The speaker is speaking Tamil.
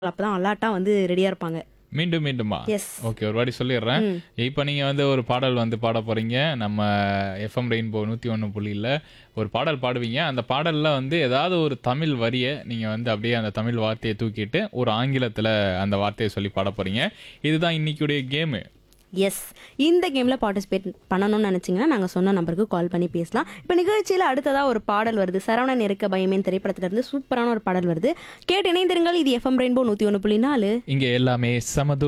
அப்பதான் அலாட்டா வந்து ரெடியா இருப்பாங்க மீண்டும் மீண்டுமா எஸ் ஓகே ஒரு வாட்டி சொல்லிடுறேன் இப்போ நீங்கள் வந்து ஒரு பாடல் வந்து பாட போகிறீங்க நம்ம எஃப்எம் ரெயின்போ நூற்றி ஒன்று புள்ளியில் ஒரு பாடல் பாடுவீங்க அந்த பாடலில் வந்து ஏதாவது ஒரு தமிழ் வரியை நீங்கள் வந்து அப்படியே அந்த தமிழ் வார்த்தையை தூக்கிட்டு ஒரு ஆங்கிலத்தில் அந்த வார்த்தையை சொல்லி பாட போகிறீங்க இதுதான் இன்னைக்குடைய கேமு எஸ் இந்த கேம்ல பார்ட்டிசிபேட் பண்ணணும்னு நினைச்சீங்கன்னா நாங்க சொன்ன நம்பருக்கு கால் பண்ணி பேசலாம் இப்போ நிகழ்ச்சியில அடுத்ததா ஒரு பாடல் வருது சரவணன் இருக்க பயமேன் திரைப்படத்துல இருந்து சூப்பரான ஒரு பாடல் வருது கேட்டு இணைந்திருங்கள் இது எஃப்எம் ரெயின்போ நூத்தி ஒன்று புள்ளி நாலு இங்கே எல்லாமே சமது